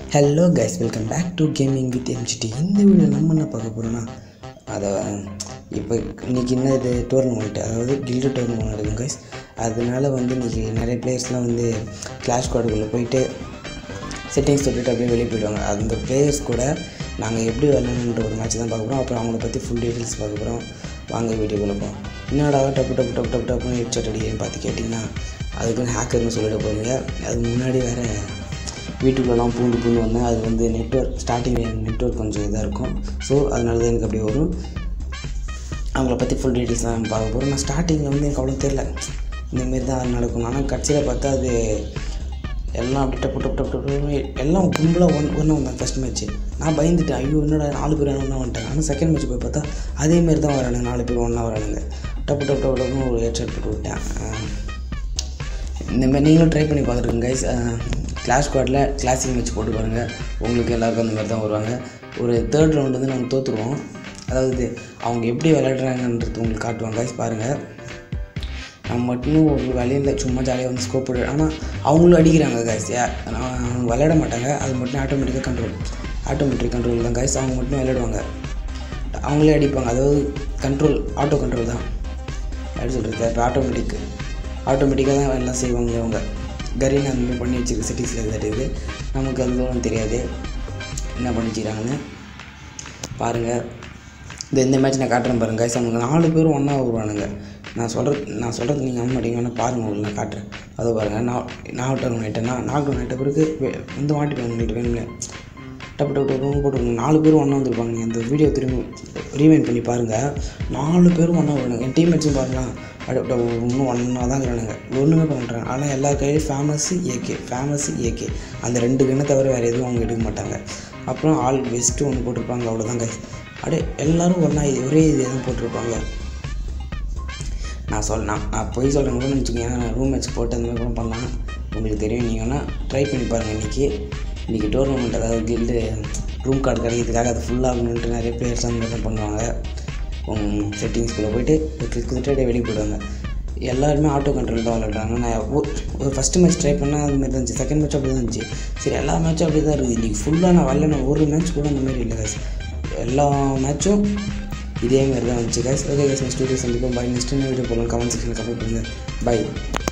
Hello guys welcome back to gaming with MGD இந்த video நம்ம என்ன பார்க்க போகிறோன்னா அதை இப்போ இன்றைக்கி என்ன இது டோர்னமெண்ட் அதாவது கில்டு டோர்னமெண்ட் நடக்கும் கைஸ் அதனால வந்து இன்றைக்கி நிறைய பிளேயர்ஸ்லாம் வந்து கிளாஷ் கார்டுக்குள்ளே போயிட்டு செட்டிங்ஸ் தொட்டுட்டு அப்படியே வெளியே போயிடுவாங்க அந்த பிளேயர்ஸ் கூட நாங்கள் எப்படி விளாடணுன்ற ஒரு மேட்ச் தான் பார்க்க போகிறோம் அப்புறம் அவங்கள பற்றி ஃபுல் டீட்டெயில்ஸ் பார்க்க போகிறோம் வாங்க வீடியோக்குள்ளே போகிறோம் என்னடா டப்பு டப்பு டப்பு டப்பு டப்புன்னு ஹெட்செட் அடிக்கிறேன்னு பார்த்து கேட்டிங்கன்னா அதுக்குன்னு ஹேக்கர்னு சொல்லிட போகிறீங்க அதுக்கு முன்னாடி வேறு வீட்டுக்குள்ளெல்லாம் பூண்டு பூண்டு வந்தேன் அது வந்து நெட்ஒர்க் ஸ்டார்டிங் நெட்ஒர்க் கொஞ்சம் இதாக இருக்கும் ஸோ அதனால தான் எனக்கு அப்படியே வரும் அவங்கள பற்றி ஃபுல் டீட்டெயில்ஸ் தான் பார்க்க போகிறோம் நான் ஸ்டார்டிங்கில் வந்து எனக்கு அவ்வளோ தெரில இந்தமாரி தான் நடக்கும் ஆனால் கட்சியில் பார்த்தா அது எல்லாம் அப்படி டப்பு டப்பு டப்பு டப்பு எல்லாம் கும்பலாக ஒன் ஒன்றா வந்தாங்க ஃபஸ்ட் மேட்ச் நான் பயந்துட்டேன் ஐயோ என்னடா நாலு பேர் ஒன்றா வந்துட்டாங்க ஆனால் செகண்ட் மேட்ச் போய் பார்த்தா அதேமாரி தான் வரானுங்க நாலு பேர் ஒன்றா வரானுங்க டப்பு டப்பு டப்பு டப்புன்னு ஒரு ஹெட்செட் போட்டு விட்டேன் இந்தமாரி நீங்களும் ட்ரை பண்ணி பார்த்துருங்க கைஸ் கிளாஸ் ஸ்குவாடில் கிளாசிக் மேட்ச் போட்டு பாருங்கள் உங்களுக்கு எல்லாருக்கும் அந்த மாதிரி தான் வருவாங்க ஒரு தேர்ட் ரவுண்ட் வந்து நாங்கள் தோற்றுருவோம் அதாவது அவங்க எப்படி விளையாடுறாங்கன்றது உங்களுக்கு காட்டுவாங்க கைஸ் பாருங்கள் நம்ம மட்டும் ஒரு வேலையில் சும்மா ஜாலியாக வந்து ஸ்கோப் போட்டு ஆனால் அவங்களும் அடிக்கிறாங்க கைஸ் அவங்க விளையாட மாட்டாங்க அது மட்டும் ஆட்டோமேட்டிக்காக கண்ட்ரோல் ஆட்டோமேட்டிக் கண்ட்ரோல் தான் கைஸ் அவங்க மட்டும் விளையாடுவாங்க அவங்களே அடிப்பாங்க அதாவது கண்ட்ரோல் ஆட்டோ கண்ட்ரோல் தான் எப்படி சொல்கிறது இப்போ ஆட்டோமேட்டிக் ஆட்டோமேட்டிக்காக தான் எல்லாம் செய்வாங்களே அவங்க கரீன் அந்த மாதிரி பண்ணி வச்சிருக்கு சிட்டிஸில் இதாட்டு நமக்கு அது தூரம் தெரியாது என்ன பண்ணி வச்சுக்கிறாங்கன்னு பாருங்கள் இந்த இந்த மேட்ச் நான் காட்டுறேன் பாருங்க guys. அவங்க நாலு பேரும் ஒன்றா வருவானுங்க நான் சொல்கிறது நான் சொல்கிறது நீங்கள் நம்ப மாட்டீங்க வேணால் பாருங்கள் உங்களுக்கு நான் காட்டுறேன் அதை பாருங்கள் நான் நான் அவுட் டவுன் ஆகிட்டேன்னா நாக் டவுன் ஆகிட்ட பிறகு வே- வந்து மாட்டிப்பேன் உங்களுக்கு வேணும்ல டப்பு டப்பு டப்புன்னு போட்டு நாலு பேரும் ஒன்றா வந்துருப்பாங்க நீங்கள் அந்த வீடியோ திரும்பி ரீவைண்ட் பண்ணி பாருங்கள் நாலு பேரும் ஒன்றா வருவாங்க என் டீம்மேட்ஸும் பாருங்களேன் அப்படி இன்னும் ஒன்றா தான் இருக்கிறானுங்க ஒன்றுமே பண்ணுறாங்க ஆனால் எல்லா கையிலையும் ஃபேமஸ் ஏகே ஃபேமஸ் ஏகே அந்த ரெண்டு கண்ணை தவிர வேறு எதுவும் அவங்க எடுக்க மாட்டாங்க அப்புறம் ஆல் வெஸ்ட்டு ஒன்று போட்டிருப்பாங்க அவ்வளோதான் guys அப்படியே எல்லோரும் ஒன்றா ஒரே இதே தான் போட்டிருப்பாங்க நான் சொல் நான் நான் போய் சொல்கிறேன் கூட நினச்சிக்கோங்க நான் ரூம் மேட்ச் போட்டு அந்த மாதிரி கூட பண்ணலாம் உங்களுக்கு தெரியும் நீங்கள் வேணால் ட்ரை பண்ணி பாருங்கள் இன்றைக்கி இன்றைக்கி டோர்னமெண்ட் அதாவது கில்டு ரூம் கார்டு கிடைக்கிறதுக்காக அது ஃபுல்லாகணுன்ட்டு நிறைய பிளேயர்ஸ் அந்த மாதிரி தான் பண்ணுவாங்க செட்டிங்ஸ்குள்ளே போயிட்டு ஒரு கிளிக் கொடுத்துட்டு அப்படியே வெளியே போயிடுவாங்க எல்லாருமே ஆட்டோ கண்ட்ரோல் தான் விளையாடுறாங்க நான் ஒ- ஒரு ஃபஸ்ட்டு மேட்ச் ட்ரை பண்ணால் அது மாதிரி தான் இருந்துச்சு செகண்ட் மேட்ச் அப்படி தான் இருந்துச்சு சரி எல்லா மேட்சும் அப்படி தான் இருக்குது இன்றைக்கி ஃபுல்லாக நான் வரல ஒரு மேட்ச் கூட அந்த மாதிரி இல்லை guys. எல்லா மேட்சும் இதே மாதிரி தான் வந்துச்சு guys okay guys next video சந்திப்போம் பை நெக்ஸ்ட் வீடியோ போகலாம் கமெண்ட் செக்ஷனில் கமெண்ட் பண்ணுங்கள் பை